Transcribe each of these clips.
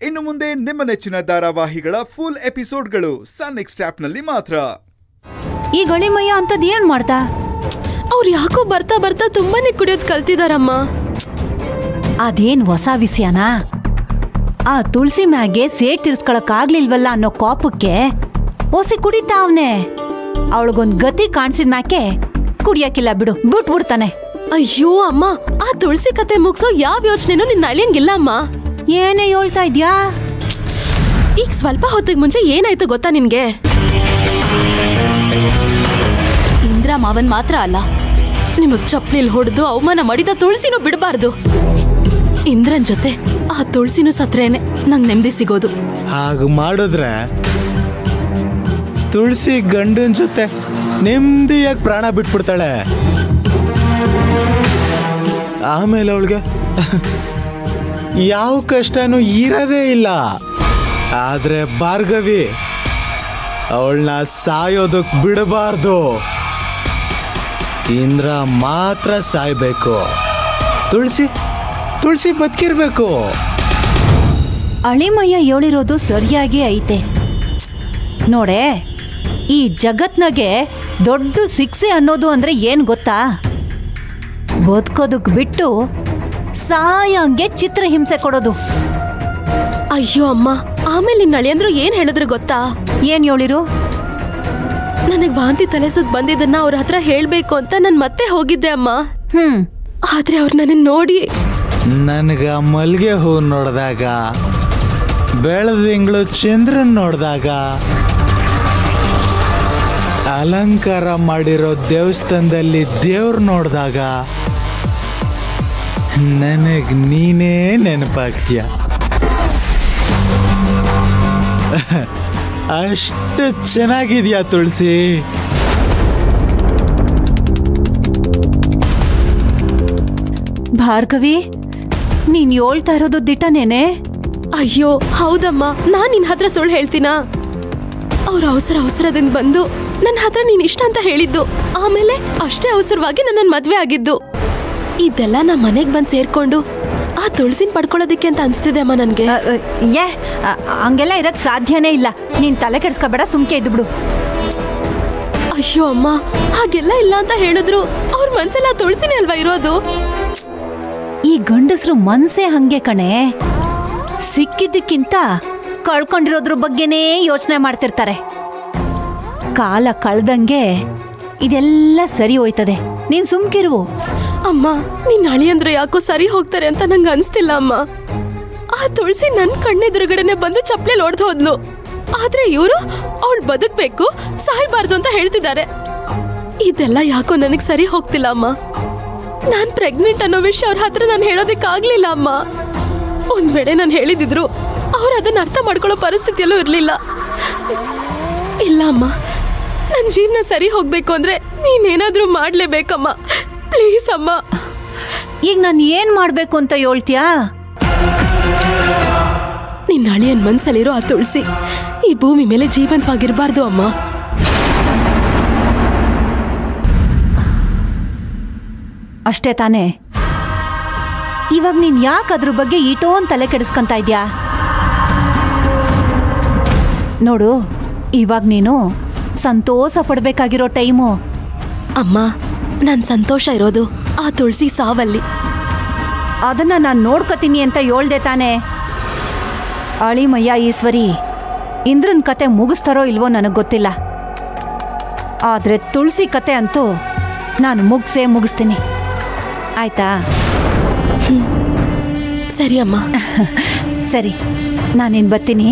ಇನ್ನು ಮುಂದೆ ನಿಮ್ಮ ನೆಚ್ಚಿನ ಧಾರಾವಾಹಿಗಳ ಫುಲ್ ಎಪಿಸೋಡ್ಗಳು ಸನ್ ನೆಕ್ಸ್ಟ್ ಆಪ್ನಲ್ಲಿ ಮಾತ್ರ ಈ ಗಳಿಮಯ್ಯ ಅಂತದ್ ಏನ್ ಮಾಡ್ದ ಅವ್ರು ಯಾಕೋ ಬರ್ತಾ ಬರ್ತಾ ತುಂಬಾನೇ ಕುಡಿಯೋದ್ ಕಲ್ತಿದಾರಮ್ಮ ಅದೇನ್ ಹೊಸ ವಿಷಯನಾ ಆ ತುಳಸಿ ಮ್ಯಾಗೆ ಸೇಟ್ ತಿರ್ಸ್ಕೊಳಕ್ ಆಗ್ಲಿಲ್ವಲ್ಲ ಅನ್ನೋ ಕೋಪಕ್ಕೆ ಓಸಿ ಕುಡಿತಾವ್ನೆ ಅವಳಿಗೊಂದ್ ಗತಿ ಕಾಣಿಸಿದ ಮ್ಯಾಕೆ ಕುಡಿಯಕ್ಕಿಲ್ಲ ಬಿಡು ಬಿಟ್ಬಿಡ್ತಾನೆ ಅಯ್ಯೋ ಅಮ್ಮ ಆ ತುಳಸಿ ಕತೆ ಮುಗ್ಸೋ ಯಾವ ಯೋಚನೆನೂ ನಿನ್ನ ಅಳಿಯಂಗಿಲ್ಲ ಅಮ್ಮ ಏನೇ ಹೇಳ್ತಾ ಇದ್ಯಾ ಈಗ ಸ್ವಲ್ಪ ಹೊತ್ತಿಗೆ ಮುಂಚೆ ಏನಾಯ್ತು ಗೊತ್ತಾ ನಿನ್ಗೆ ಇಂದ್ರ ಮಾವನ್ ಮಾತ್ರ ಅಲ್ಲ ನಿಮಗ್ ಚಪ್ಲಿಲ್ ಹೊಡೆದು ಅವಮಾನ ಮಾಡಿದ ತುಳಸಿನೂ ಬಿಡಬಾರ್ದು ಇಂದ್ರನ್ ಜೊತೆ ಆ ತುಳಸಿನೂ ಸತ್ರೇನೆ ನಂಗ್ ನೆಮ್ಮದಿ ಸಿಗೋದು ಹಾಗೆ ಮಾಡಿದ್ರೆ ತುಳಸಿ ಗಂಡನ ಜೊತೆ ನೆಮ್ಮದಿಯಾಗಿ ಪ್ರಾಣ ಬಿಟ್ಬಿಡ್ತಾಳೆ ಆಮೇಲೆ ಅವಳಿಗೆ ಯಾವ ಕಷ್ಟನೂ ಇರೋದೇ ಇಲ್ಲ ಆದ್ರೆ ಭಾರ್ಗವಿ ಅವಳನ್ನ ಸಾಯೋದಕ್ಕೆ ಬಿಡಬಾರ್ದು ಇಂದ್ರ ಮಾತ್ರ ಸಾಯ್ಬೇಕು ತುಳಸಿ ತುಳಸಿ ಬದುಕಿರ್ಬೇಕು ಅಳಿಮಯ್ಯ ಹೇಳಿರೋದು ಸರಿಯಾಗಿ ಐತೆ ನೋಡೆ ಈ ಜಗತ್ನಾಗೆ ದೊಡ್ಡ ಶಿಕ್ಷೆ ಅನ್ನೋದು ಅಂದ್ರೆ ಏನ್ ಗೊತ್ತಾ ಬದುಕೋದಕ್ ಬಿಟ್ಟು ಸಾಯಂಗೆ ಚಿತ್ರಹಿಂಸೆ ಕೊಡೋದು ಅಯ್ಯೋ ಅಮ್ಮ ಆಮೇಲೆ ನಿನ್ನ ಅಳಿಯಂದ್ರು ಏನ್ ಹೇಳಿದ್ರು ಗೊತ್ತಾ ಏನ್ ಹೇಳಿರು ನನಗ್ ವಾಂತಿ ತಲೆ ಸುತ್ತ ಬಂದಿದ್ದನ್ನ ಅವ್ರ ಹತ್ರ ಹೇಳ್ಬೇಕು ಅಂತ ನಾನ್ ಮತ್ತೆ ಹೋಗಿದ್ದೆ ಅಮ್ಮ ಹ್ಮ್ ಆದ್ರೆ ಅವ್ರು ನನ್ನ ನೋಡಿ ನನಗ ಮಲ್ಗೆ ಹೂ ನೋಡಿದಾಗ ಬೆಳದಿಂಗಳು ಚಂದ್ರನ್ ನೋಡಿದಾಗ ಅಲಂಕಾರ ಮಾಡಿರೋ ದೇವಸ್ಥಾನದಲ್ಲಿ ದೇವ್ರು ನೋಡಿದಾಗ ನನಗ್ ನೀನೇ ನೆನಪಾಗ್ತೀಯ ಅಷ್ಟು ಚೆನ್ನಾಗಿದ್ಯಾ ತುಳಸಿ ಭಾರ್ಗವಿ ನೀನ್ ಹೇಳ್ತಾ ಇರೋದು ದಿಟನೇನೆ ಅಯ್ಯೋ ಹೌದಮ್ಮ ನಾನ್ ನಿನ್ ಹತ್ರ ಸುಳ್ಳು ಹೇಳ್ತೀನಾ ಅವ್ರ ಅವಸರ ಅವಸರದಿಂದ ಬಂದು ನನ್ನ ಹತ್ರ ನೀನ್ ಇಷ್ಟ ಅಂತ ಹೇಳಿದ್ದು ಆಮೇಲೆ ಅಷ್ಟೇ ಅವಸರವಾಗಿ ನನ್ನ ಮದ್ವೆ ಆಗಿದ್ದು ಇದೆಲ್ಲ ನಾ ಮನೆಗ್ ಬಂದ್ ಸೇರ್ಕೊಂಡು ಆ ತುಳಸಿನ ಪಡ್ಕೊಳ್ಳೋದಿಕ್ಕೆ ಅಂತ ಅನ್ಸ್ತಿದೆ ಅಮ್ಮ ನನ್ಗೆ ಅ, ಅ, ಏ ಅ, ಹಂಗೆಲ್ಲ ಇರಕ್ ಸಾಧ್ಯನೇ ಇಲ್ಲ ನೀನ್ ತಲೆ ಕೆಡ್ಸ್ಕೊಬೇಡ ಸುಮ್ಕೆ ಇದ್ದು ಬಿಡು ಅಯ್ಯೋ ಅಮ್ಮ ಹಾಗೆಲ್ಲ ಇಲ್ಲ ಅಂತ ಹೇಳಿದ್ರು ಅವ್ರ ಮನ್ಸೆಲ್ಲ ಆ ತುಳಸಿನೇ ಅಲ್ವಾ ಇರೋದು ಈ ಗಂಡಸ್ರು ಮನ್ಸೇ ಹಂಗೆ ಕಣೆ ಸಿಕ್ಕಿದ್ದಕ್ಕಿಂತ ಕಳ್ಕೊಂಡಿರೋದ್ರ ಬಗ್ಗೆನೇ ಯೋಚನೆ ಮಾಡ್ತಿರ್ತಾರೆ ಕಾಲ ಕಳ್ದಂಗೆ ಇದೆಲ್ಲ ಸರಿ ಹೋಯ್ತದೆ ನೀನ್ ಸುಮ್ಕಿರು ಅಮ್ಮ ನಿನ್ ಅಳಿಯಂದ್ರೆ ಯಾಕೋ ಸರಿ ಹೋಗ್ತಾರೆ ಅಂತ ನಂಗೆ ಅನ್ಸ್ತಿಲ್ಲ ಅಮ್ಮ ಆ ತುಳಸಿ ನನ್ ಕಣ್ಣೆದುರುಗಡೆನೆ ಬಂದು ಚಪ್ಲೇಲ್ ಹೊಡೆದು ಹೋದ್ಲು ಆದ್ರೆ ಇವರು ಅವಳು ಬದುಕ್ಬೇಕು ಸಾಯ್ಬಾರ್ದು ಅಂತ ಹೇಳ್ತಿದ್ದಾರೆ ಇದೆಲ್ಲ ಯಾಕೋ ನನಗ್ ಸರಿ ಹೋಗ್ತಿಲ್ಲ ಅಮ್ಮ ನಾನ್ ಪ್ರೆಗ್ನೆಂಟ್ ಅನ್ನೋ ವಿಷಯ ಅವ್ರ ಹತ್ರ ನಾನು ಹೇಳೋದಕ್ಕಾಗ್ಲಿಲ್ಲ ಅಮ್ಮ ಒಂದ್ ವೇಳೆ ನಾನು ಹೇಳಿದಿದ್ರು ಅವ್ರು ಅದನ್ನ ಅರ್ಥ ಮಾಡ್ಕೊಳ್ಳೋ ಪರಿಸ್ಥಿತಿಯಲ್ಲೂ ಇರ್ಲಿಲ್ಲ ಇಲ್ಲ ಅಮ್ಮ ನನ್ ಜೀವನ ಸರಿ ಹೋಗ್ಬೇಕು ಅಂದ್ರೆ ನೀನೇನಾದ್ರೂ ಮಾಡ್ಲೇಬೇಕಮ್ಮ ಪ್ಲೀಸ್ ಅಮ್ಮ ಈಗ ನಾನು ಏನ್ ಮಾಡ್ಬೇಕು ಅಂತ ಹೇಳ್ತೀಯಾ ನಿನ್ನ ಅಳಿಯನ್ ಮನ್ಸಲ್ಲಿರೋ ಆ ತುಳಸಿ ಈ ಭೂಮಿ ಮೇಲೆ ಜೀವಂತವಾಗಿರ್ಬಾರ್ದು ಅಮ್ಮ ಅಷ್ಟೇ ತಾನೇ ಇವಾಗ ನೀನ್ ಯಾಕೆ ಅದ್ರ ಬಗ್ಗೆ ಈಟೋನ್ ತಲೆ ಕೆಡಿಸ್ಕೊಂತ ಇದ್ಯಾ ನೋಡು ಇವಾಗ ನೀನು ಸಂತೋಷ ಪಡ್ಬೇಕಾಗಿರೋ ಟೈಮು ಅಮ್ಮ ನನ್ ಸಂತೋಷ ಇರೋದು ಆ ತುಳಸಿ ಸಾವಲ್ಲಿ ಅದನ್ನ ನಾನು ನೋಡ್ಕೋತೀನಿ ಅಂತ ಹೇಳ್ದೆ ತಾನೆ ಅಳಿಮಯ್ಯ ಈಶ್ವರಿ ಇಂದ್ರನ್ ಕತೆ ಮುಗಿಸ್ತಾರೋ ಇಲ್ವೋ ನನಗೆ ಗೊತ್ತಿಲ್ಲ ಆದ್ರೆ ತುಳಸಿ ಕತೆ ಅಂತೂ ನಾನು ಮುಗಿಸೇ ಮುಗಿಸ್ತೀನಿ ಆಯ್ತಾ ಸರಿ ಅಮ್ಮ ಸರಿ ನಾನಿನ್ ಬರ್ತೀನಿ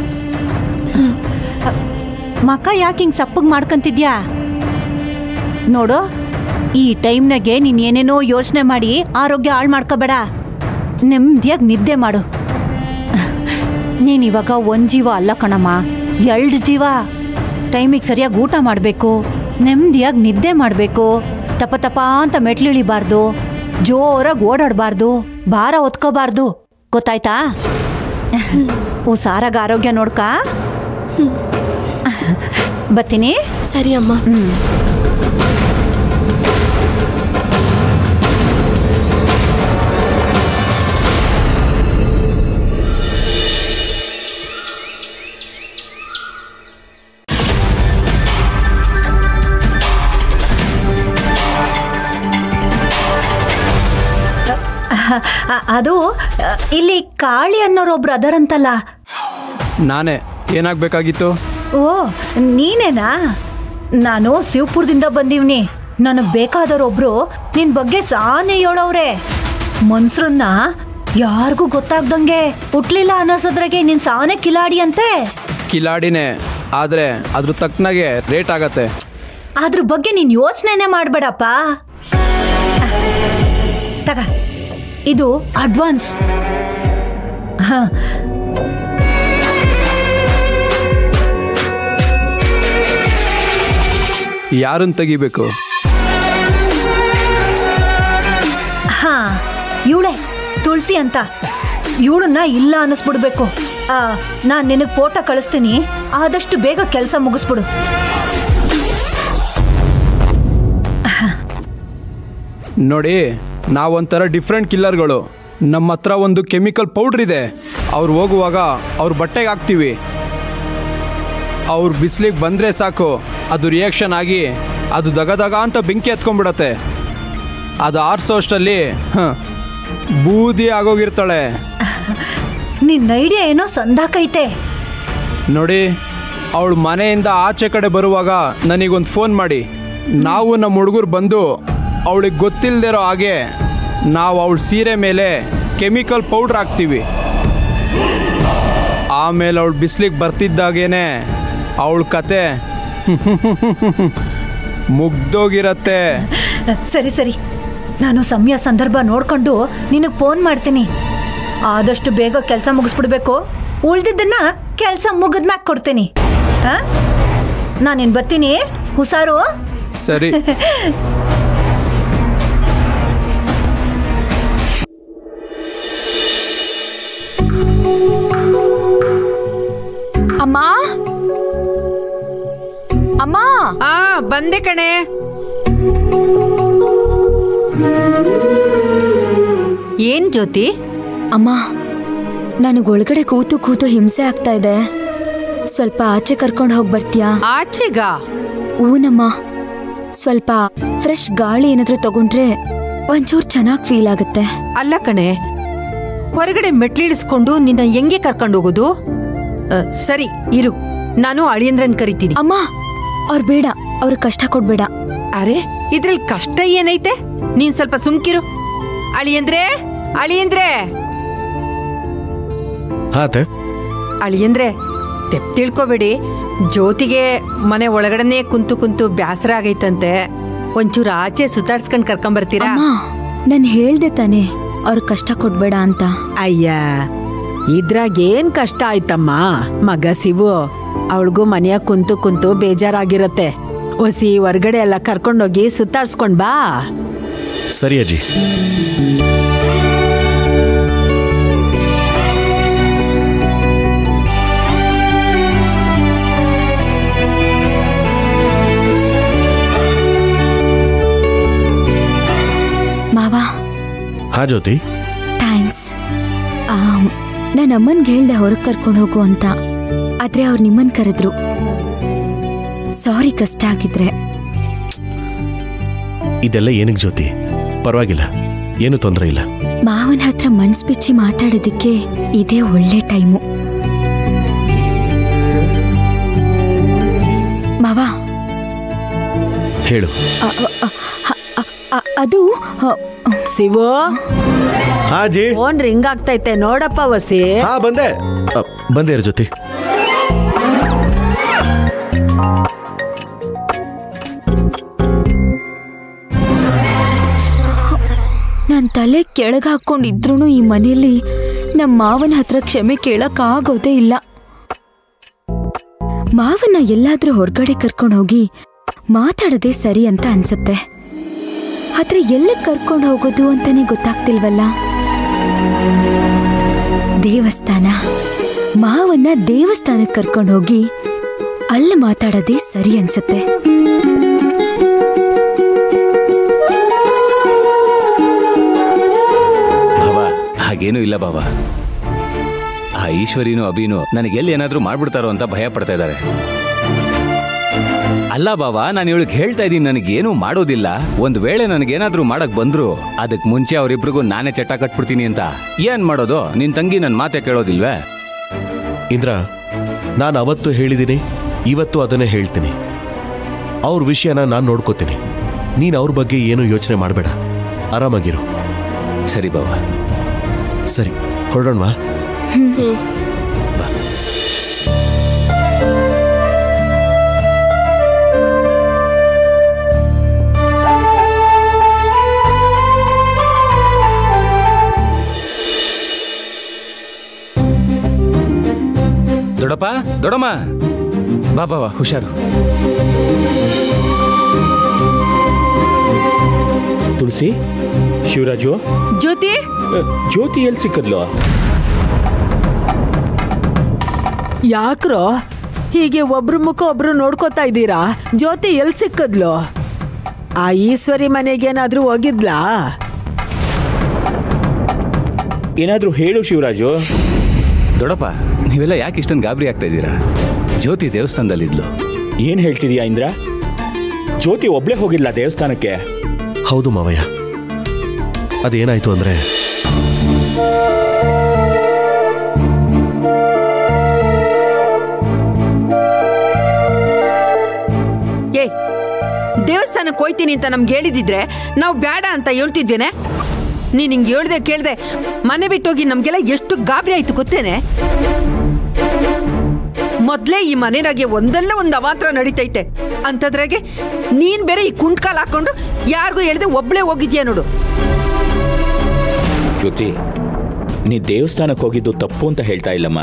ಮಕ ಯಾಕೆ ಹಿಂಗೆ ಸಪ್ಪಗೆ ಮಾಡ್ಕೊಂತಿದ್ಯಾ ನೋಡು ಈ ಟೈಮ್ನಾಗೆ ನೀನು ಏನೇನೋ ಯೋಚನೆ ಮಾಡಿ ಆರೋಗ್ಯ ಹಾಳು ಮಾಡ್ಕೋಬೇಡ ನೆಮ್ಮದಿಯಾಗಿ ನಿದ್ದೆ ಮಾಡು ನೀನು ಇವಾಗ ಒಂದು ಜೀವ ಅಲ್ಲ ಕಣಮ್ಮ ಎರಡು ಜೀವ ಟೈಮಿಗೆ ಸರಿಯಾಗಿ ಊಟ ಮಾಡಬೇಕು ನೆಮ್ಮದಿಯಾಗಿ ನಿದ್ದೆ ಮಾಡಬೇಕು ತಪ ತಪ ಅಂತ ಮೆಟ್ಲಿಳಿಬಾರ್ದು ಜೋರಾಗಿ ಓಡಾಡಬಾರ್ದು ಭಾರ ಹೊತ್ಕೋಬಾರ್ದು ಗೊತ್ತಾಯ್ತಾ ಹುಷಾರಾಗ ಆರೋಗ್ಯ ನೋಡ್ಕ ಬತ್ತೀನಿ ಸರಿ ಅಮ್ಮ ಅ- ಅದು ಅ, ಇಲ್ಲಿ ಕಾಳಿ ಅನ್ನೋರೊಬ್ರು ಅದರಂತಲ್ಲ ನಾನೇ ಏನಾಗಬೇಕಾಗಿತ್ತು ಓ ನೀನೇನಾ ನಾನು ಶಿವಪುರದಿಂದ ಬಂದಿವ್ನಿ ನನಗ್ ಬೇಕಾದವರೊಬ್ರು ನಿನ್ ಬಗ್ಗೆ ಸಾನೆ ಹೇಳೋವ್ರೆ ಮನ್ಸ್ರನ್ನ ಯಾರಿಗೂ ಗೊತ್ತಾಗ್ದಂಗೆ ಹುಟ್ಲಿಲ್ಲ ಅನ್ನೋಸದ್ರಾಗೆ ನಿನ್ ಸಾನೆ ಕಿಲಾಡಿ ಅಂತೆ ಕಿಲಾಡಿನೇ ಆದರೆ ಅದ್ರ ತಕ್ಕನಾಗೆ ರೇಟ್ ಆಗತ್ತೆ ಅದ್ರ ಬಗ್ಗೆ ನೀನ್ ಯೋಚನೆನೆ ಮಾಡ್ಬೇಡಪ್ಪ ತಗ ಇದು ಅಡ್ವಾನ್ಸ್ ಹ ಯಾರನ್ನ ತೆಗಿಬೇಕು ಹಾ ಇವಳೆ ತುಳಸಿ ಅಂತ ಇವಳನ್ನ ಇಲ್ಲ ಅನ್ನಿಸ್ಬಿಡ್ಬೇಕು ಆ, ನಾನ್ ನಿನಗ್ ಫೋಟೋ ಕಳಿಸ್ತೀನಿ ಆದಷ್ಟು ಬೇಗ ಕೆಲಸ ಮುಗಿಸ್ಬಿಡು ನೋಡಿ ನಾವೊಂಥರ ಡಿಫ್ರೆಂಟ್ ಕಿಲ್ಲರ್ಗಳು ನಮ್ಮ ಹತ್ರ ಒಂದು ಕೆಮಿಕಲ್ ಪೌಡ್ರ್ ಇದೆ ಅವ್ರು ಹೋಗುವಾಗ ಅವ್ರ ಬಟ್ಟೆಗೆ ಹಾಕ್ತೀವಿ ಅವ್ರು ಬಿಸಿಲಿಗೆ ಬಂದರೆ ಸಾಕು ಅದು ರಿಯಾಕ್ಷನ್ ಆಗಿ ಅದು ದಗ ದಗ ಅಂತ ಬೆಂಕಿ ಹತ್ಕೊಂಡ್ಬಿಡತ್ತೆ ಅದು ಆರಿಸೋ ಅಷ್ಟರಲ್ಲಿ ಹಾಂ ಬೂದಿ ಆಗೋಗಿರ್ತಾಳೆ ನಿನ್ನ ಐಡಿಯಾ ಏನೋ ಸಂದಾಕೈತೆ ನೋಡಿ ಅವಳು ಮನೆಯಿಂದ ಆಚೆ ಕಡೆ ಬರುವಾಗ ನನಗೊಂದು ಫೋನ್ ಮಾಡಿ ನಾವು ನಮ್ಮ ಹುಡುಗರು ಬಂದು ಅವಳಿಗೆ ಗೊತ್ತಿಲ್ಲದಿರೋ ಹಾಗೆ ನಾವು ಅವಳ ಸೀರೆ ಮೇಲೆ ಕೆಮಿಕಲ್ ಪೌಡ್ರ್ ಹಾಕ್ತೀವಿ ಆಮೇಲೆ ಅವಳು ಬಿಸಿಲಿಗೆ ಬರ್ತಿದ್ದಾಗೇನೆ ಅವಳ ಕತೆ ಮುಗ್ದೋಗಿರತ್ತೆ ಸರಿ ಸರಿ ನಾನು ಸಮಯ ಸಂದರ್ಭ ನೋಡ್ಕೊಂಡು ನಿನಗೆ ಫೋನ್ ಮಾಡ್ತೀನಿ ಆದಷ್ಟು ಬೇಗ ಕೆಲಸ ಮುಗಿಸ್ಬಿಡ್ಬೇಕು ಉಳ್ದಿದ್ದನ್ನ ಕೆಲಸ ಮುಗಿದ್ಮ್ಯಾಕ್ ಕೊಡ್ತೀನಿ ಹಾ ನಾನಿನ್ ಬರ್ತೀನಿ ಹುಷಾರು ಸರಿ ಅಮ್ಮ ಅಮ್ಮ ಆ ಬಂದೆ ಕಣೆ ಏನ್ ಜ್ಯೋತಿ ಅಮ್ಮ ನನಗೆ ಒಳಗಡೆ ಕೂತು ಕೂತು ಹಿಂಸೆ ಆಗ್ತಾ ಇದೆ ಸ್ವಲ್ಪ ಆಚೆ ಕರ್ಕೊಂಡು ಹೋಗಿ ಬರ್ತೀಯಾ ಆಚೆಗ ಊನಮ್ಮ ಸ್ವಲ್ಪ ಫ್ರೆಶ್ ಗಾಳಿ ಏನಾದ್ರೂ ತಗೊಂಡ್ರೆ ಒಂಚೂರು ಚೆನ್ನಾಗಿ ಫೀಲ್ ಆಗುತ್ತೆ ಅಲ್ಲ ಕಣೆ ಹೊರಗಡೆ ಮೆಟ್ಲಿಳಿಸ್ಕೊಂಡು ನಿನ್ನ ಹೆಂಗೆ ಕರ್ಕೊಂಡು ಹೋಗೋದು ಆ, ಸರಿ ಇರು ನಾನು ಅಳಿಯಂದ್ರನ್ ಕರಿತೀನಿ ಅಮ್ಮ ಅವ್ರು ಬೇಡ ಅವ್ರ ಕಷ್ಟ ಕೊಡ್ಬೇಡ ಅರೆ ಇದ್ರಲ್ಲಿ ಕಷ್ಟ ಏನೈತೆ ನೀನ್ ಸ್ವಲ್ಪ ಸುಮ್ಕಿರು ಅಳಿಯಂದ್ರೆ ಅಳಿಯಂದ್ರೆ ಹಾತೆ ಅಳಿಯಂದ್ರೆ ತೆಪ್ ತಿಳ್ಕೊಬೇಡಿ ಜ್ಯೋತಿಗೆ ಮನೆ ಒಳಗಡೆನೆ ಕುಂತು ಕುಂತು ಬ್ಯಾಸರ ಆಗೈತಂತೆ ಒಂಚೂರು ಆಚೆ ಸುತ್ತಾಡ್ಸ್ಕೊಂಡ್ ಕರ್ಕೊಂಬರ್ತೀರಾ ಅಮ್ಮ ನಾನು ಹೇಳ್ದೆ ತಾನೆ ಅವ್ರ ಕಷ್ಟ ಕೊಡ್ಬೇಡ ಅಂತ ಅಯ್ಯ ಇದ್ರಾಗ ಏನ್ ಕಷ್ಟ ಆಯ್ತಮ್ಮ ಮಗ ಶಿವು ಅವಳಿಗೂ ಮನೆಯಾಗ ಕುಂತು ಕುಂತು ಬೇಜಾರಾಗಿರತ್ತೆ ಒಸಿ ಹೊರ್ಗಡೆ ಎಲ್ಲ ಕರ್ಕೊಂಡೋಗಿ ಸುತ್ತಾಡ್ಸ್ಕೊಂಡ್ ಬಾ ಸರಿ ಅಜ್ಜಿ ಮಾವ ಹಾ ಜ್ಯೋತಿ ಥ್ಯಾಂಕ್ಸ್ ನಾನು ಅಮ್ಮನ್ಗೆ ಹೇಳ್ದೆ ಹೊರಗೆ ಕರ್ಕೊಂಡು ಹೋಗು ಅಂತ ಆದ್ರೆ ಅವ್ರು ನಿಮ್ಮನ್ ಕರೆದ್ರು ಸಾರಿ ಕಷ್ಟ ಆಗಿದ್ರೆ ಇದೆಲ್ಲ ಏನಕ್ಕೆ ಜ್ಯೋತಿ ಪರವಾಗಿಲ್ಲ ಏನು ತೊಂದರೆ ಇಲ್ಲ ಮಾವನ ಹತ್ರ ಮನ್ಸ್ ಬಿಚ್ಚಿ ಮಾತಾಡೋದಕ್ಕೆ ಇದೇ ಒಳ್ಳೆ ಟೈಮು ಮಾವ ಹೇಳು ಅ- ಅ- ಅ- ಅ- ಅ- ಅದು ಅ, ಶಿವು ಹಾ ಅಜ್ಜಿ ಫೋನ್ ರಿಂಗ್ ಆಗ್ತೈತೆ ನೋಡಪ್ಪ ವಸಿ ಹಾ ಬಂದೆ ಅ, ಬಂದೆ ಇರು ಜ್ಯೋತಿ ನಾನ್ ತಲೆ ಕೆಳಗೆ ಹಾಕೊಂಡಿದ್ರು ಈ ಮನೆಯಲ್ಲಿ ನಮ್ಮ ಮಾವನ ಹತ್ರ ಕ್ಷಮೆ ಕೇಳಕ್ ಆಗೋದೇ ಇಲ್ಲ ಮಾವನ ಎಲ್ಲಾದ್ರೂ ಹೊರಗಡೆ ಕರ್ಕೊಂಡು ಹೋಗಿ ಮಾತಾಡೋದೇ ಸರಿ ಅಂತ ಅನ್ಸತ್ತೆ ಆದ್ರೆ ಎಲ್ಲ ಕರ್ಕೊಂಡು ಹೋಗೋದು ಅಂತಾನೆ ಗೊತ್ತಾಗ್ತಿಲ್ವಲ್ಲ ದೇವಸ್ಥಾನ ಮಾವನ್ನ ದೇವಸ್ಥಾನಕ್ಕೆ ಕರ್ಕೊಂಡು ಹೋಗಿ ಅಲ್ಲಿ ಮಾತಾಡೋದೇ ಸರಿ ಅನ್ಸತ್ತೆ ಭಾವ ಹಾಗೇನೂ ಇಲ್ಲ ಬಾವ ಆ ಈಶ್ವರಿನೂ ಅಭಿನೂ ನನಗೆ ಎಲ್ಲಿ ಏನಾದರೂ ಮಾಡ್ಬಿಡ್ತಾರೋ ಅಂತ ಭಯ ಪಡ್ತಾ ಇದ್ದಾರೆ ಅಲ್ಲ ಬಾವ ನಾನು ಇವಳಿಗೆ ಹೇಳ್ತಾ ಇದ್ದೀನಿ ನನಗೇನು ಮಾಡೋದಿಲ್ಲ ಒಂದ್ ವೇಳೆ ನನಗೇನಾದ್ರೂ ಮಾಡಕ್ ಬಂದ್ರು ಅದಕ್ ಮುಂಚೆ ಅವರಿಬ್ರಿಗೂ ನಾನೇ ಚಟ್ಟ ಕಟ್ಬಿಡ್ತೀನಿ ಅಂತ ಏನ್ ಮಾಡೋದು ನಿನ್ ತಂಗಿ ನನ್ ಮಾತೆ ಕೇಳೋದಿಲ್ವೇ ಇಂದ್ರ ನಾನು ಅವತ್ತು ಹೇಳಿದ್ದೀನಿ ಇವತ್ತು ಅದನ್ನೇ ಹೇಳ್ತೀನಿ ಅವ್ರ ವಿಷಯನ ನಾನು ನೋಡ್ಕೋತೀನಿ ನೀನು ಅವ್ರ ಬಗ್ಗೆ ಏನು ಯೋಚನೆ ಮಾಡಬೇಡ ಆರಾಮಾಗಿರು ಸರಿ ಬಾವ ಸರಿ ಹೊರಡೋಣವಾ ದೊಡ್ಡಪ್ಪ ದೊಡ್ಡಮ್ಮ ಬಾ ಬಾವ ಹುಷಾರು ತುಳಸಿ ಶಿವರಾಜು ಜ್ಯೋತಿ ಅ, ಜ್ಯೋತಿ ಎಲ್ಲಿ ಸಿಕ್ಕದ್ಲು ಯಾಕ್ರೋ ಹೀಗೆ ಒಬ್ರು ಮುಖ ಒಬ್ರು ನೋಡ್ಕೋತಾ ಇದ್ದೀರಾ ಜ್ಯೋತಿ ಎಲ್ಲಿ ಸಿಕ್ಕದ್ಲು ಆ ಈಶ್ವರಿ ಮನೆಗೇನಾದ್ರೂ ಹೋಗಿದ್ಲಾ ಏನಾದ್ರೂ ಹೇಳು ಶಿವರಾಜು ದೊಡ್ಡಪ್ಪ ನೀವೆಲ್ಲ ಯಾಕೆ ಇಷ್ಟೊಂದು ಗಾಬರಿ ಆಗ್ತಾ ಇದ್ದೀರಾ ಜ್ಯೋತಿ ದೇವಸ್ಥಾನದಲ್ಲಿದ್ಲು ಏನ್ ಹೇಳ್ತಿದೀಯಾ ಇಂದ್ರ ಜ್ಯೋತಿ ಒಬ್ಳೆ ಹೋಗಿಲ್ಲ ದೇವಸ್ಥಾನಕ್ಕೆ ಹೌದು ಮಾವಯ್ಯ ಅದೇನಾಯ್ತು ಅಂದ್ರೆ ಏ ದೇವಸ್ಥಾನಕ್ಕೆ ಹೋಯ್ತೀನಿ ಅಂತ ನಮ್ಗೆ ಹೇಳಿದಿದ್ರೆ ನಾವು ಬೇಡ ಅಂತ ಹೇಳ್ತಿದ್ವೇನೆ ನೀನ್ ಹಿಂಗೆ ಹೇಳ್ದೆ ಕೇಳ್ದೆ ಮನೆ ಬಿಟ್ಟೋಗಿ ನಮ್ಗೆಲ್ಲ ಎಷ್ಟು ಗಾಬರಿ ಆಯ್ತು ಗೊತ್ತೇನೆ ಮೊದ್ಲೇ ಈ ಮನೆನಾಗೆ ಒಂದಲ್ಲ ಒಂದು ಅವಾಂತರ ನಡೀತೈತೆ ಅಂತದ್ರಾಗೆ ನೀನ್ ಬೇರೆ ಈ ಕುಂಟ್ಕಾಲ್ ಹಾಕೊಂಡು ಯಾರಿಗೂ ಹೇಳ್ದೆ ಒಬ್ಳೆ ಹೋಗಿದ್ಯಾ ನೋಡು ಜ್ಯೋತಿ ನೀ ದೇವಸ್ಥಾನಕ್ಕೆ ಹೋಗಿದ್ದು ತಪ್ಪು ಅಂತ ಹೇಳ್ತಾ ಇಲ್ಲಮ್ಮ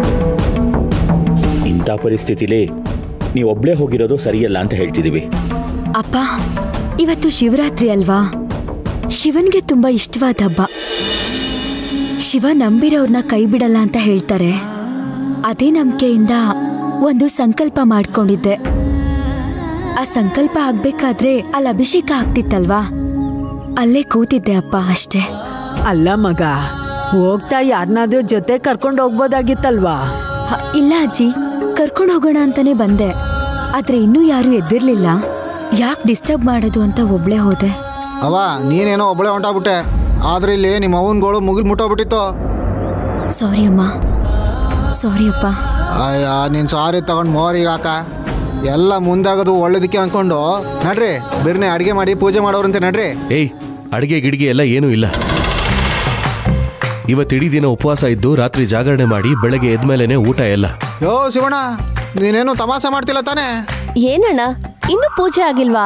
ಇಂಥ ಪರಿಸ್ಥಿತಿಲಿ ನೀವು ಒಬ್ಳೆ ಹೋಗಿರೋದು ಸರಿಯಲ್ಲ ಅಂತ ಹೇಳ್ತಿದೀವಿ ಅಪ್ಪ ಇವತ್ತು ಶಿವರಾತ್ರಿ ಅಲ್ವಾ ಶಿವನ್ಗೆ ತುಂಬಾ ಇಷ್ಟವಾದ ಹಬ್ಬ ಶಿವ ನಂಬಿರೋರ್ನ ಕೈ ಬಿಡಲ್ಲ ಅಂತ ಹೇಳ್ತಾರೆ ಅದೇ ನಂಬಿಕೆಯಿಂದ ಒಂದು ಸಂಕಲ್ಪ ಮಾಡ್ಕೊಂಡಿದ್ದೆ ಆ ಸಂಕಲ್ಪ ಆಗ್ಬೇಕಾದ್ರೆ ಅಲ್ಲಿ ಅಭಿಷೇಕ ಆಗ್ತಿತ್ತಲ್ವಾ ಅಲ್ಲೇ ಕೂತಿದ್ದೆ ಅಪ್ಪ ಅಷ್ಟೇ ಅಲ್ಲ ಮಗ ಹೋಗ್ತಾ ಯಾರನ್ನಾದ್ರೂ ಜೊತೆ ಕರ್ಕೊಂಡು ಹೋಗ್ಬೋದಾಗಿತ್ತಲ್ವಾ ಹ, ಇಲ್ಲ ಅಜ್ಜಿ ಕರ್ಕೊಂಡು ಹೋಗೋಣ ಅಂತಾನೆ ಬಂದೆ ಆದ್ರೆ ಇನ್ನೂ ಯಾರು ಎದ್ದಿರ್ಲಿಲ್ಲ ಯಾಕೆ ಡಿಸ್ಟರ್ಬ್ ಮಾಡೋದು ಅಂತ ಒಬ್ಳೆ ಹೋದೆ ಅವ ನೀನೇನೋ ಒಬ್ಬಳೆ ಹೊಂಟಾಗ್ಬಿಟ್ಟೆ ಆದ್ರೆ ಇಲ್ಲಿ ನಿಮ್ಮ ಅವನ್ಗಳು ಮುಗಿಲ್ ಮುಟ್ಟೋಗ್ಬಿಟ್ಟಿತ್ತು ಸಾರಿ ಅಮ್ಮ ಸಾರಿ ಅಪ್ಪ ಅಯ್ಯ ನೀನ್ ಸಾರಿ ತಗೊಂಡ್ ಮೋರಿಗೆ ಹಾಕ ಎಲ್ಲ ಮುಂದಾಗೋದು ಒಳ್ಳೇದಕ್ಕೆ ಅನ್ಕೊಂಡು ನಡ್ರಿ ಬಿರ್ನೆ ಅಡಿಗೆ ಮಾಡಿ ಪೂಜೆ ಮಾಡೋರಂತೆ ನಡ್ರಿ ಏಯ್ ಅಡಿಗೆ ಗಿಡಿಗೆ ಎಲ್ಲ ಏನೂ ಇಲ್ಲ ಇವತ್ತಿಡೀ ದಿನ ಉಪವಾಸ ಇದ್ದು ರಾತ್ರಿ ಜಾಗರಣೆ ಮಾಡಿ ಬೆಳಗ್ಗೆ ಎದ್ಮೇಲೆನೆ ಊಟ ಎಲ್ಲ ಯೋ ಶಿವಣ್ಣ ನೀನೇನು ತಮಾಷೆ ಮಾಡ್ತಿಲ್ಲ ತಾನೇ ಏನಣ್ಣ ಇನ್ನು ಪೂಜೆ ಆಗಿಲ್ವಾ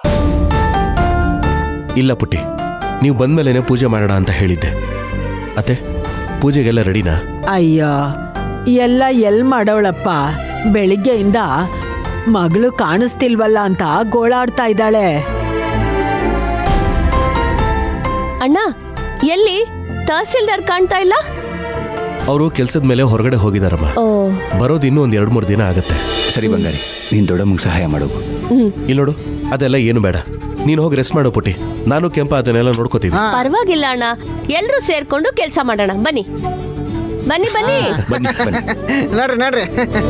ಇಲ್ಲ ಪುಟ್ಟಿ ನೀವು ಬಂದ್ಮೇಲೆನೆ ಪೂಜೆ ಮಾಡೋಣ ಅಂತ ಹೇಳಿದ್ದೆ ಅತ್ತೆ ಪೂಜೆಗೆಲ್ಲ ರೆಡಿನಾ ಅಯ್ಯೋ ಎಲ್ಲ ಎಲ್ ಮಾಡೋಳಪ್ಪ ಬೆಳಿಗ್ಗೆಯಿಂದ ಮಗಳು ಕಾಣಿಸ್ತಿಲ್ವಲ್ಲ ಅಂತ ಗೋಳಾಡ್ತಾ ಇದ್ದಾಳೆ ಅಣ್ಣ ಎಲ್ಲಿ ತಹಸೀಲ್ದಾರ್ ಕಾಣ್ತಾ ಇಲ್ಲ ಅವರು ಕೆಲ್ಸದ ಮೇಲೆ ಹೊರಗಡೆ ಹೋಗಿದಾರಮ್ಮ ಓ ಬರೋದು ಇನ್ನೂ ಒಂದ್ ಎರಡು ಮೂರು ದಿನ ಆಗುತ್ತೆ ಸರಿ ಬಂಗಾರಿ ನೀನ್ ದೊಡ್ಡಮ್ಮಂಗೆ ಸಹಾಯ ಮಾಡು ಇಲ್ಲಿ ನೋಡು ಅದೆಲ್ಲ ಏನು ಬೇಡ ನೀನು ಹೋಗಿ ರೆಸ್ಟ್ ಮಾಡೋ ಪುಟ್ಟಿ ನಾನು ಕೆಂಪ ಅದನ್ನೆಲ್ಲ ನೋಡ್ಕೋತೀವಿ ಪರವಾಗಿಲ್ಲ ಅಣ್ಣ ಎಲ್ರೂ ಸೇರ್ಕೊಂಡು ಕೆಲಸ ಮಾಡೋಣ ಬನ್ನಿ ಬನ್ನಿ ಬನ್ನಿ ಬನ್ನಿ ಬನ್ನಿ ನಡ್ರಿ ನಡ್ರಿ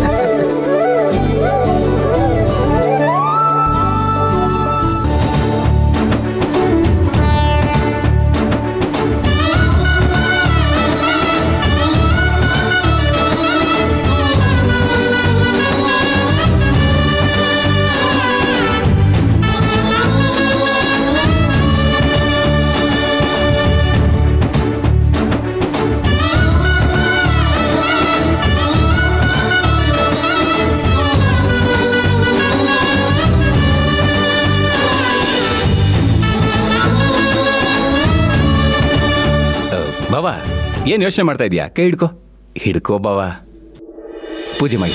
ಬಾವಾ ಏನ್ ಯೋಚನೆ ಮಾಡ್ತಾ ಇದೀಯಾ ಕೈ ಹಿಡ್ಕೋ ಹಿಡ್ಕೋ ಬಾವಾ ಪೂಜೆ ಮಾಡಿ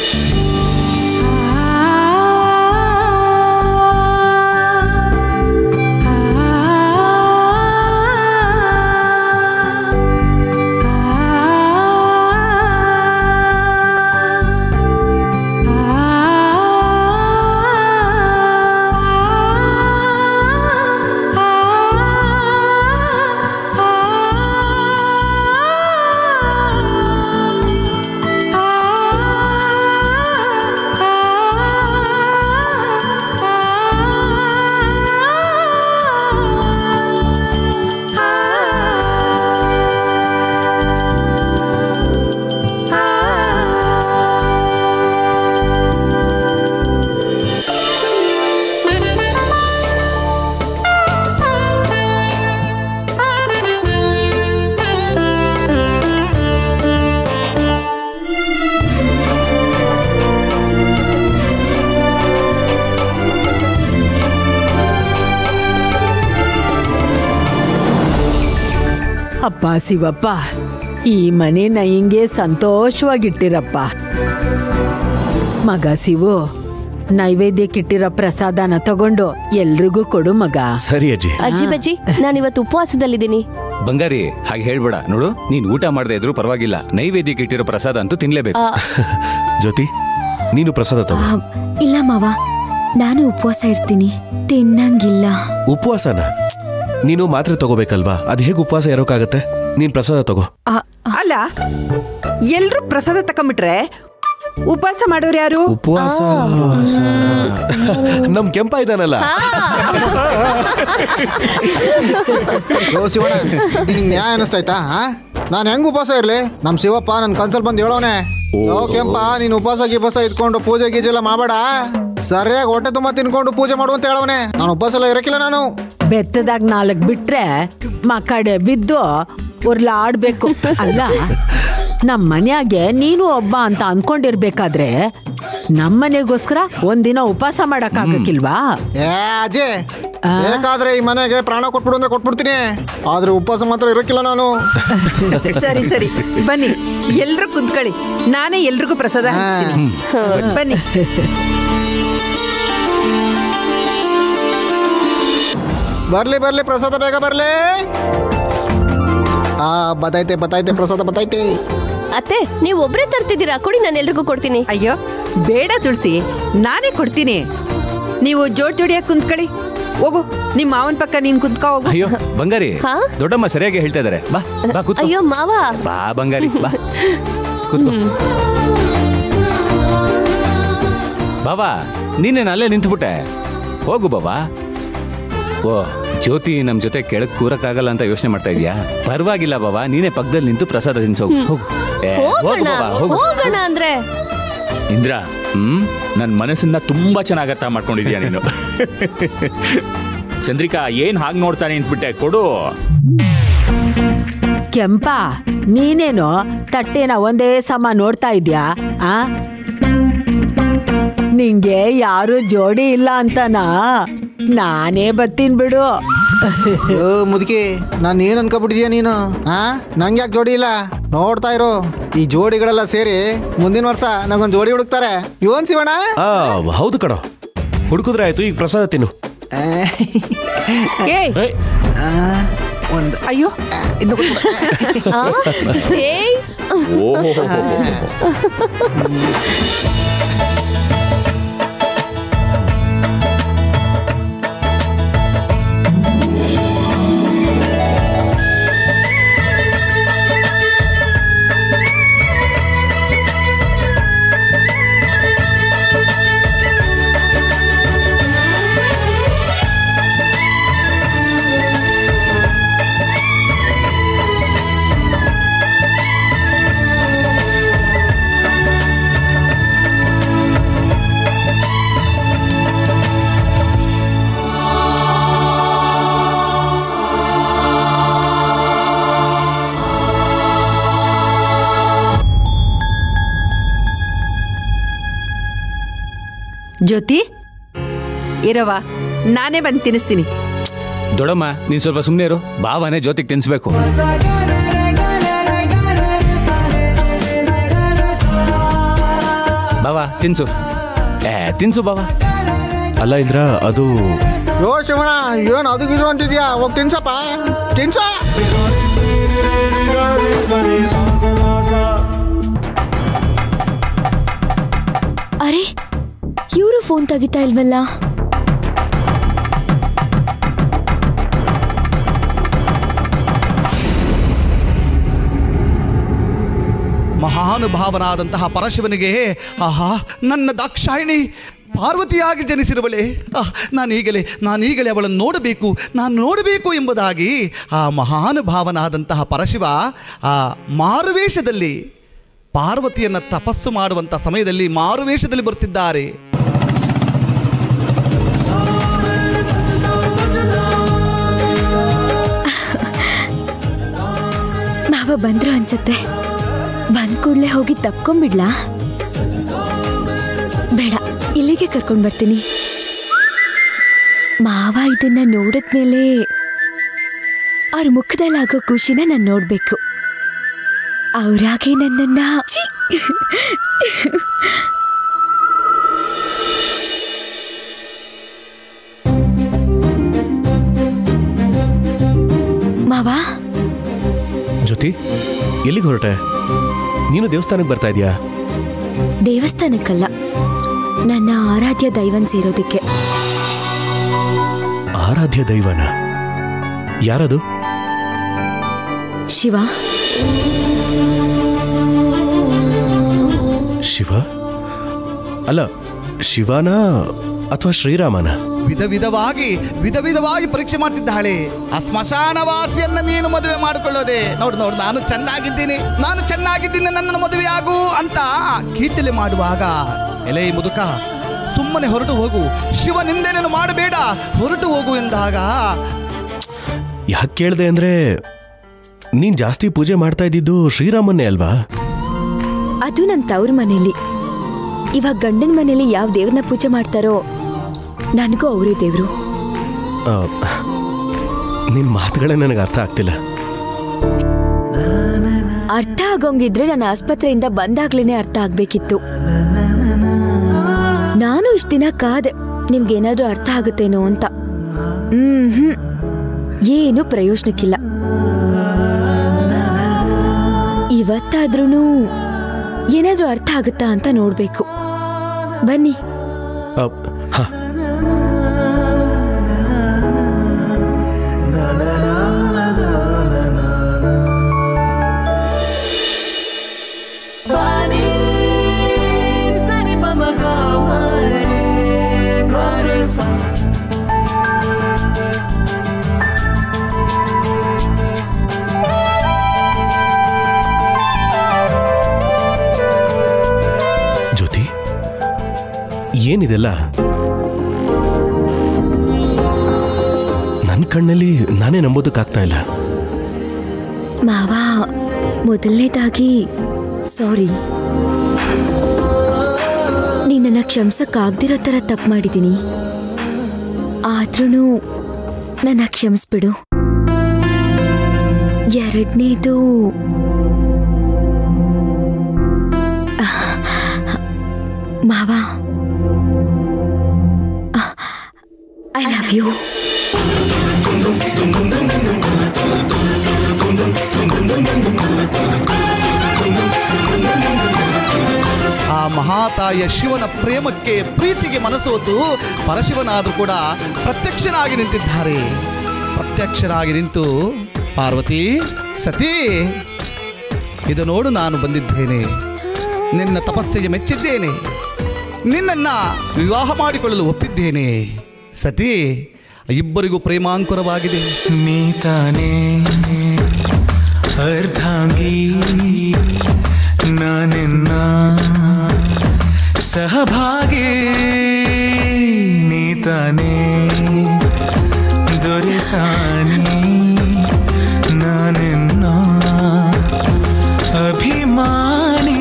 ಅಪ್ಪ ಶಿವಪ್ಪ ಈ ಮನೇನ ಹಿಂಗೆ ಸಂತೋಷವಾಗಿಟ್ಟಿರಪ್ಪ ಮಗ ಶಿವು ನೈವೇದ್ಯಕ್ಕಿಟ್ಟಿರೋ ಪ್ರಸಾದನ ತಗೊಂಡು ಎಲ್ರಿಗೂ ಕೊಡು ಮಗ ಸರಿ ಅಜ್ಜಿ ಅಜ್ಜಿ ಬಜ್ಜಿ ನಾನು ಇವತ್ತು ಉಪವಾಸದಲ್ಲಿದ್ದೀನಿ ಬಂಗಾರಿ ಹಾಗೆ ಹೇಳ್ಬೇಡ ನೋಡು ನೀನ್ ಊಟ ಮಾಡದೆ ಇದ್ರು ಪರವಾಗಿಲ್ಲ ನೈವೇದ್ಯಕ್ಕೆ ಇಟ್ಟಿರೋ ಪ್ರಸಾದ ಅಂತೂ ತಿನ್ಲೇಬೇಕು ಆ, ಜ್ಯೋತಿ ನೀನು ಪ್ರಸಾದ ತಗೋ ಆ, ಇಲ್ಲ ಮಾವ ನಾನು ಉಪವಾಸ ಇರ್ತೀನಿ ತಿನ್ನಂಗಿಲ್ಲ ಉಪವಾಸನ ನೀನು ಮಾತ್ರೆ ತಗೋಬೇಕಲ್ವಾ ಅದು ಹೇಗೆ ಉಪವಾಸ ಇರೋಕ್ಕಾಗತ್ತೆ ನೀನ್ ಪ್ರಸಾದ ತಗೋ ಆ, ಅಲ್ಲ ಎಲ್ರು ಪ್ರಸಾದ ತಕೊಂಬಿಟ್ರೆ ಉಪವಾಸ ಮಾಡೋರು ಯಾರು ಉಪವಾಸ ನಮ್ ಕೆಂಪ ಇದ್ದಾನಲ್ಲ ಯೋ ಶಿವಣ್ಣ ಇದು ನಿಂಗೆ ನ್ಯಾಯ ಅನಿಸ್ತಾಯ್ತಾ ನಾನು ಹೆಂಗ್ ಉಪವಾಸ ಇರ್ಲಿ ನಮ್ ಶಿವಪ್ಪ ನನ್ ಕನ್ಸಲ್ ಬಂದು ಹೇಳೋನೆ ಓ ಕೆಂಪ ನೀನ್ ಉಪವಾಸ ಗಿಪವಾಸ ಇದ್ಕೊಂಡು ಪೂಜೆ ಗೀಜೆ ಎಲ್ಲ ಮಾಡಬೇಡ ಸರಿಯಾಗಿ ಹೊಟ್ಟೆ ತುಂಬಾ ತಿನ್ಕೊಂಡು ಪೂಜೆ ಮಾಡು ಅಂತ ಹೇಳವನೆ ನಾನು ಉಪವಾಸ ಎಲ್ಲ ಇರಕ್ಕಿಲ್ಲ ನಾನು ಬೆತ್ತದಾಗ ನಾಲ್ಕು ಬಿಟ್ರೆ ಮಕಡೆ ಬಿದ್ದು ಉರ್ಲಾಡ್ಬೇಕು ಅಲ್ಲ ನಮ್ಮ ಮನ್ಯಾಗೆ ನೀನು ಒಬ್ಬ ಅಂತ ಅನ್ಕೊಂಡಿರ್ಬೇಕಾದ್ರೆ ನಮ್ಮನೆಗೋಸ್ಕರ ಒಂದಿನ ಉಪವಾಸ ಮಾಡಕ್ಕಾಗಕ್ಕಿಲ್ವಾ ಏ ಅಜಯ್ ಬೇಕಾದ್ರೆ ಈ ಮನೆಗೆ ಪ್ರಾಣ ಕೊಟ್ಬಿಡು ಅಂದ್ರೆ ಕೊಟ್ಬಿಡ್ತೀನಿ ಆದ್ರೆ ಉಪವಾಸ ಮಾತ್ರ ಇರಕ್ಕಿಲ್ಲ ನಾನು ಸರಿ ಸರಿ ಬನ್ನಿ ಎಲ್ರು ಕುಂತ್ಕೊಳ್ಳಿ ನಾನೇ ಎಲ್ರಿಗೂ ಪ್ರಸಾದ ಹಂಚ್ತೀನಿ. ಬನ್ನಿ ಬರ್ಲಿ ಬರ್ಲಿ ಪ್ರಸಾದ ಬೇಗ ಬರ್ಲಿ ಆ ಬತೈತೆ ಬತೈತೆ ಪ್ರಸಾದ ಬತೈತೆ ಅತ್ತೆ ನೀವು ಒಬ್ರೇ ತರ್ತಿದ್ದೀರಾ ಕೊಡಿ ನಾನು ಎಲ್ರಿಗೂ ಕೊಡ್ತೀನಿ ಅಯ್ಯೋ ಬೇಡ ತುಳಸಿ ನಾನೇ ಕೊಡ್ತೀನಿ ನೀವು ಜೋಡ್ ಜೋಡಿಯಾಗಿ ಕುಂತ್ಕೊಳ್ಳಿ ಹೋಗು ನಿಮ್ಮ ಮಾವನ ಪಕ್ಕ ನೀನ್ ಕುಂತ್ಕೋ ಹೋಗು ಅಯ್ಯೋ ಬಂಗಾರಿ ಹಾ? ದೊಡ್ಡಮ್ಮ ಸರಿಯಾಗಿ ಹೇಳ್ತಾ ಇದಾರೆ ಬಾ ಬಾ ಕೂತ್ಕೋ ಅಯ್ಯೋ ಮಾವ ಬಾ ಬಂಗಾರಿ ಬಾ ಕೂತ್ಕೋ ಬಾಬಾ ನೀನೇನು ಅಲ್ಲೇ ನಿಂತ್ಬಿಟ್ಟೆ ಹೋಗು ಬಾಬಾ ಓ ಜ್ಯೋತಿ ನಮ್ ಜೊತೆ ಕೆಳಗ್ ಕೂರಕ್ಕಾಗಲ್ಲ ಅಂತ ಯೋಚನೆ ಮಾಡ್ತಾ ಇದೀಯಾ ಪರವಾಗಿಲ್ಲ ಬಾಬಾ ನೀನೇ ಪಕ್ಕದಲ್ಲಿ ನಿಂತು ಪ್ರಸಾದ ತಿನ್ಸೋಗು ಹೋಗು ಏ, ಹೋಗು ಹೋಗೋಣ ಬಾಬಾ ಹೋಗು ಹೋಗೋಣ ಅಂದ್ರೆ ಇಂದ್ರ ಹ್ಮ್ ನನ್ನ ಮನಸ್ಸನ್ನ ತುಂಬಾ ಚೆನ್ನಾಗಿ ಅರ್ಥ ಮಾಡ್ಕೊಂಡಿದ್ಯಾ ನೀನು ಚಂದ್ರಿಕಾ ಏನ್ ಹಾಗೆ ನೋಡ್ತಾನೆ ಅಂದ್ಬಿಟ್ಟೆ ಕೊಡು ಕೆಂಪ ನೀನೇನು ತಟ್ಟೆನ ಒಂದೇ ಸಮ ನೋಡ್ತಾ ಇದ್ಯಾ ಆ ನಿಂಗೆ ಯಾರು ಜೋಡಿ ಇಲ್ಲ ಅಂತನಾ ನಾನೇ ಬತ್ತೀನಿ ಬಿಡು ಓ ಮುದುಕಿ ನಾನು ಏನ್ ಅನ್ಕೊಬಿಟ್ಟಿದ್ಯಾ ನೀನು ಹಾ ನಂಗೆ ಯಾಕೆ ಜೋಡಿ ಇಲ್ಲ ನೋಡ್ತಾ ಇರು ಈ ಜೋಡಿಗಳೆಲ್ಲ ಸೇರಿ ಮುಂದಿನ ವರ್ಷ ನಂಗೊಂದು ಜೋಡಿ ಹುಡುಕ್ತಾರೆ ಇವನ್ ಶಿವಣ್ಣ ಆ ಹೌದು ಕಣೋ ಹುಡುಕಿದ್ರೆ ಆಯ್ತು ಈಗ ಪ್ರಸಾದ ತಿನ್ನು ಏಯ್ ಏಯ್, ಒಂದು ಅಯ್ಯೋ ಇದು ಆ? ಏಯ್ ಓಹೋ ಜ್ಯೋತಿ ಇರವ ನಾನೇ ಬಂದು ತಿನ್ನಿಸ್ತೀನಿ ದೊಡ್ಡಮ್ಮ ನೀನ್ ಸ್ವಲ್ಪ ಸುಮ್ಮನೆ ಇರು ಬಾವನೇ ಜ್ಯೋತಿಗೆ ತಿನ್ಸ್ಬೇಕು ಬಾವಾ ತಿನ್ಸು ಏ ತಿನ್ಸು ಬಾವಾ ಅಲ್ಲ ಇಂದ್ರ ಅದು ಯೋ ಶಿವಣ್ಣ ಏನು ಅದು ಇದು ಅಂತಿದ್ಯಾ ಹೋಗಿ ತಿನ್ಸಪ್ಪ ತಿನ್ಸ ಅರೆ ಇವರು ಫೋನ್ ತೆಗಿತಾ ಇಲ್ವಲ್ಲ ಮಹಾನುಭಾವನಾದಂತಹ ಪರಶಿವನಿಗೆ ಆಹಾ ನನ್ನ ದಾಕ್ಷಾಯಿಣಿ ಪಾರ್ವತಿಯಾಗಿ ಜನಿಸಿರುವಳೆ ಆಹ್, ನಾನೀಗಲೇ ನಾನೀಗಲೇ ಅವಳನ್ನು ನೋಡಬೇಕು ನಾನು ನೋಡಬೇಕು ಎಂಬುದಾಗಿ ಆ ಮಹಾನುಭಾವನಾದಂತಹ ಪರಶಿವ ಆ ಮಾರುವೇಷದಲ್ಲಿ ಪಾರ್ವತಿಯನ್ನು ತಪಸ್ಸು ಮಾಡುವಂಥ ಸಮಯದಲ್ಲಿ ಮಾರುವೇಷದಲ್ಲಿ ಬರುತ್ತಿದ್ದಾರೆ ಮಾವ ಬಂದ್ರು ಅನ್ಸತ್ತೆ ಬಂದ್ ಕೂಡ್ಲೆ ಹೋಗಿ ತಪ್ಕೊಂಡ್ಬಿಡ್ಲಾ ಬೇಡ ಇಲ್ಲಿಗೆ ಕರ್ಕೊಂಡ್ ಬರ್ತೀನಿ ಮಾವ ಇದನ್ನ ನೋಡಿದ್ಮೇಲೆ ಅವ್ರ ಮುಖದಲ್ಲಾಗೋ ಖುಷಿನ ನಾನು ನೋಡ್ಬೇಕು ಅವರಾಗೆ ನನ್ನನ್ನ ಛೀ! ಮಾವ ಜ್ಯೋತಿ ಎಲ್ಲಿಗೆ ಹೊರಟೆ ನೀನು ದೇವಸ್ಥಾನಕ್ಕೆ ಬರ್ತಾ ಇದೀಯಾ ದೇವಸ್ಥಾನಕ್ಕಲ್ಲ ನನ್ನ ಆರಾಧ್ಯ ದೈವನ್ ಸೇರೋದಕ್ಕೆ ಆರಾಧ್ಯ ದೈವನ ಯಾರದು ಶಿವ ಶಿವ ಅಲ್ಲ ಶಿವನ ಅಥವಾ ಶ್ರೀರಾಮನ ವಿಧ ವಿಧವಾಗಿ ವಿಧ ವಿಧವಾಗಿ ಪರೀಕ್ಷೆ ಮಾಡ್ತಿದ್ದಾಳೆ ಆ ಸ್ಮಶಾನ ವಾಸಿಯನ್ನ ನೀನು ಮದುವೆ ಮಾಡಿಕೊಳ್ಳೋದೆ ನೋಡು ನೋಡು ನಾನು ಚೆನ್ನಾಗಿದ್ದೀನಿ ನಾನು ಚೆನ್ನಾಗಿದ್ದೀನಿ ನನ್ನ ಮದುವೆ ಆಗು ಅಂತ ಕೀಟಲೆ ಮಾಡುವಾಗ ಎಲೆ ಮುದುಕ ಸುಮ್ಮನೆ ಹೊರಟು ಹೋಗು ಶಿವ ನಿಂದೆನೇನು ಮಾಡಬೇಡ ಹೊರಟು ಹೋಗು ಎಂದಾಗ ಯಾಕೆ ಕೇಳಿದೆ ಅಂದ್ರೆ ನೀನ್ ಜಾಸ್ತಿ ಪೂಜೆ ಮಾಡ್ತಾ ಇದ್ದಿದ್ದು ಶ್ರೀರಾಮನ್ನೇ ಅಲ್ವಾ ಅದು ನನ್ನ ತವ್ರ ಮನೇಲಿ ಇವಾಗ ಗಂಡನ ಮನೇಲಿ ಯಾವ ದೇವ್ರನ್ನ ಪೂಜೆ ಮಾಡ್ತಾರೋ ನನಗೂ ಅವರೇ ದೇವ್ರು ಆ, ನಿನ್ ಮಾತುಗಳೇ ನನಗೆ ಅರ್ಥ ಆಗ್ತಿಲ್ಲ ಅರ್ಥ ಆಗೋಂಗಿದ್ರೆ ನಾನು ಆಸ್ಪತ್ರೆಯಿಂದ ಬಂದಾಗ್ಲೇನೆ ಅರ್ಥ ಆಗ್ಬೇಕಿತ್ತು ನಾನು ಇಷ್ಟ ದಿನ ಕಾದೆ ನಿಮ್ಗೇನಾದ್ರೂ ಅರ್ಥ ಆಗುತ್ತೇನೋ ಅಂತ ಹ್ಮ್ ಹ್ಮ್ ಏನು ಪ್ರಯೋಜನಕ್ಕಿಲ್ಲ ಇವತ್ತಾದ್ರೂ ಏನಾದ್ರೂ ಅರ್ಥ ಆಗುತ್ತಾ ಅಂತ ನೋಡ್ಬೇಕು ಬನ್ನಿ ಆ, ಹ ಜ್ಯೋತಿ ಏನಿದೆಲ್ಲ ನನ್ನ ಕಣ್ಣಲ್ಲಿ ನಾನೇ ನಂಬೋದಕ್ಕಾಗ್ತಾ ಇಲ್ಲ ಮಾವ ಮೊದಲನೇದಾಗಿ ಸಾರಿ ನಿನ್ನನ್ನು ಕ್ಷಮಿಸಕ್ಕಾಗ್ದಿರೋ ಥರ ತಪ್ಪು ಮಾಡಿದ್ದೀನಿ ಆದ್ರೂ ನನ್ನ ಕ್ಷಮಿಸ್ಬಿಡು ಎರಡನೇದು ಮಾವ ಐ ಲವ್ ಯು ಆ ಮಹಾತಾಯ ಶಿವನ ಪ್ರೇಮಕ್ಕೆ ಪ್ರೀತಿಗೆ ಮನಸೋತು ಪರಶಿವನಾದರೂ ಕೂಡ ಪ್ರತ್ಯಕ್ಷನಾಗಿ ನಿಂತಿದ್ದಾರೆ ಪ್ರತ್ಯಕ್ಷನಾಗಿ ನಿಂತು ಪಾರ್ವತಿ ಸತಿ ಇದು ನೋಡು ನಾನು ಬಂದಿದ್ದೇನೆ ನಿನ್ನ ತಪಸ್ಸಿಗೆ ಮೆಚ್ಚಿದ್ದೇನೆ ನಿನ್ನನ್ನ ವಿವಾಹ ಮಾಡಿಕೊಳ್ಳಲು ಒಪ್ಪಿದ್ದೇನೆ ಸತಿ ಇಬ್ಬರಿಗೂ ಪ್ರೇಮಾಂಕುರವಾಗಿದೆ ನೀತಾನೇ ಅರ್ಧಾಂಗಿ ನಾನೆನ್ನ ಸಹಭಾಗಿ ನೀತಾನೇ ದೊರೆಸಾನಿ ನಾನೆನ್ನ ಅಭಿಮಾನಿ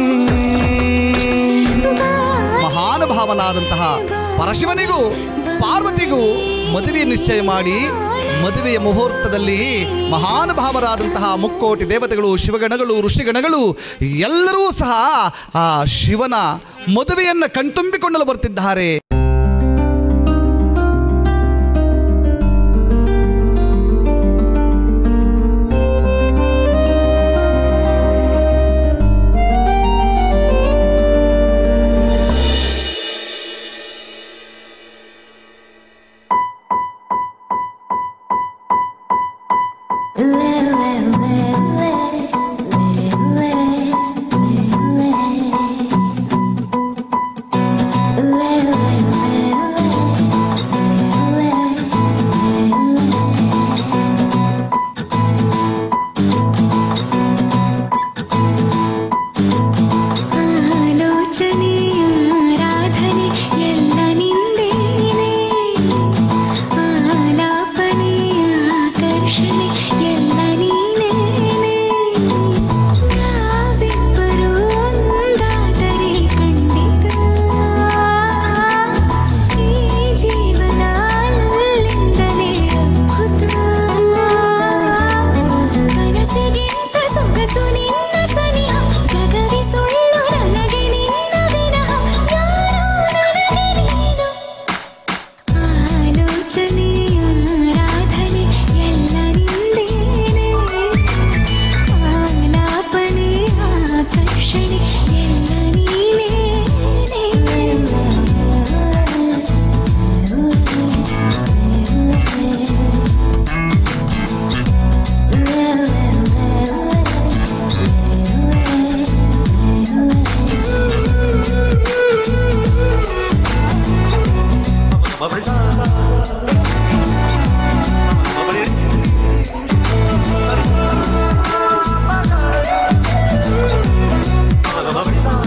ಮಹಾನುಭಾವನಾದಂತಹ ಪರಶಿವನಿಗೂ ಪಾರ್ವತಿಗೂ ಮದುವೆ ನಿಶ್ಚಯ ಮಾಡಿ ಮದುವೆಯ ಮುಹೂರ್ತದಲ್ಲಿ ಮಹಾನುಭಾವರಾದಂತಹ ಮುಕ್ಕೋಟಿ ದೇವತೆಗಳು ಶಿವಗಣಗಳು ಋಷಿಗಣಗಳು ಎಲ್ಲರೂ ಸಹ ಆ ಶಿವನ ಮದುವೆಯನ್ನು ಕಣ್ತುಂಬಿಕೊಳ್ಳಲು ಬರ್ತಿದ್ದಾರೆ ಲೇ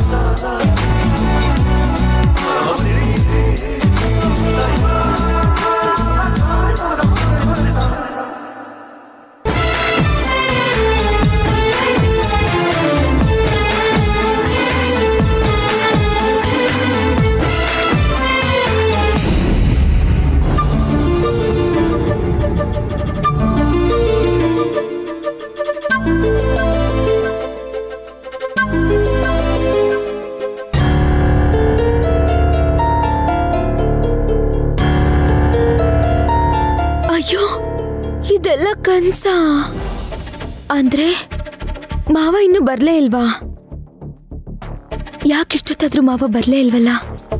ಅಯ್ಯೋ ಇದೆಲ್ಲ ಕನ್ಸ ಅಂದ್ರೆ ಮಾವ ಇನ್ನು ಬರ್ಲೇ ಇಲ್ವಾ ಯಾಕಿಷ್ಟೊತ್ತಾದ್ರೂ ಮಾವ ಬರ್ಲೇ ಇಲ್ವಲ್ಲ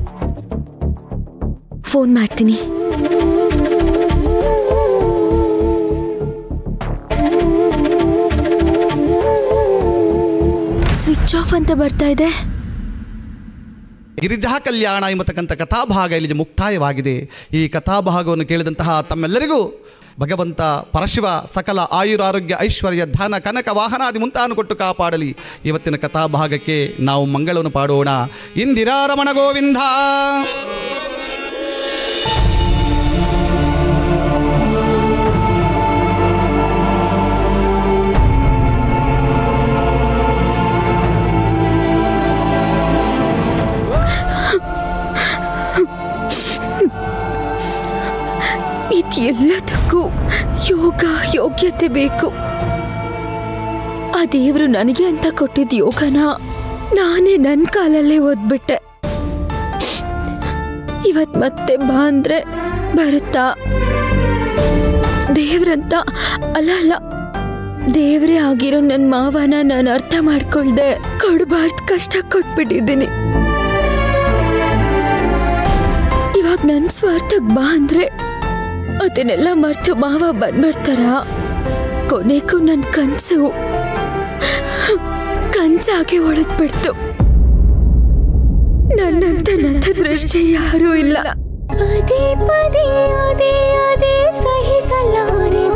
ಫೋನ್ ಮಾಡ್ತೀನಿ ಸ್ವಿಚ್ ಆಫ್ ಅಂತ ಬರ್ತಾ ಇದೆ ಗಿರಿಜಾ ಕಲ್ಯಾಣ ಎಂಬತಕ್ಕಂಥ ಕಥಾಭಾಗ ಇಲ್ಲಿ ಮುಕ್ತಾಯವಾಗಿದೆ ಈ ಕಥಾಭಾಗವನ್ನು ಕೇಳಿದಂತಹ ತಮ್ಮೆಲ್ಲರಿಗೂ ಭಗವಂತ ಪರಶಿವ ಸಕಲ ಆಯುರಾರೋಗ್ಯ ಐಶ್ವರ್ಯ ಧನ ಕನಕ ವಾಹನಾದಿ ಮುಂತಾನು ಕೊಟ್ಟು ಕಾಪಾಡಲಿ ಇವತ್ತಿನ ಕಥಾಭಾಗಕ್ಕೆ ನಾವು ಮಂಗಳವನ್ನು ಪಾಡೋಣ ಇಂದಿರಾ ರಮಣ ಗೋವಿಂದ ಇದೆಲ್ಲದಕ್ಕೂ ಯೋಗ ಯೋಗ್ಯತೆ ಬೇಕು ಆ ದೇವರು ನನಗೆ ಅಂತ ಕೊಟ್ಟಿದ್ದ ಯೋಗನ ನಾನೇ ನನ್ನ ಕಾಲಲ್ಲೇ ಓದ್ಬಿಟ್ಟೆ ಇವತ್ ಮತ್ತೆ ಬಾ ಅಂದ್ರೆ ಬರುತ್ತಾ ದೇವ್ರಂತ ಅಲ್ಲ ಅಲ್ಲ ದೇವ್ರೇ ಆಗಿರೋ ನನ್ನ ಮಾವನ ನಾನು ಅರ್ಥ ಮಾಡ್ಕೊಳ್ದೆ ಕೊಡ್ಬಾರ್ದು ಕಷ್ಟ ಕೊಟ್ಬಿಟ್ಟಿದ್ದೀನಿ ಇವಾಗ ನನ್ನ ಸ್ವಾರ್ಥಕ್ ಬಾ ಅಂದ್ರೆ ಅದನ್ನೆಲ್ಲ ಮರ್ತು ಮಾವ ಬಂದ್ಬಿಡ್ತಾರ ಕೊನೆಗೂ ನನ್ನ ಕನ್ಸು ಕನ್ಸಾಗಿ ಉಳಿದ್ಬಿಡ್ತು ನನ್ನಂತ ನನ್ನ ದೃಷ್ಟಿ ಯಾರೂ ಇಲ್ಲ ಅದೇ ಪದೇ ಅದೇ ಅದೇ ಸಹಿಸಲಾರೆ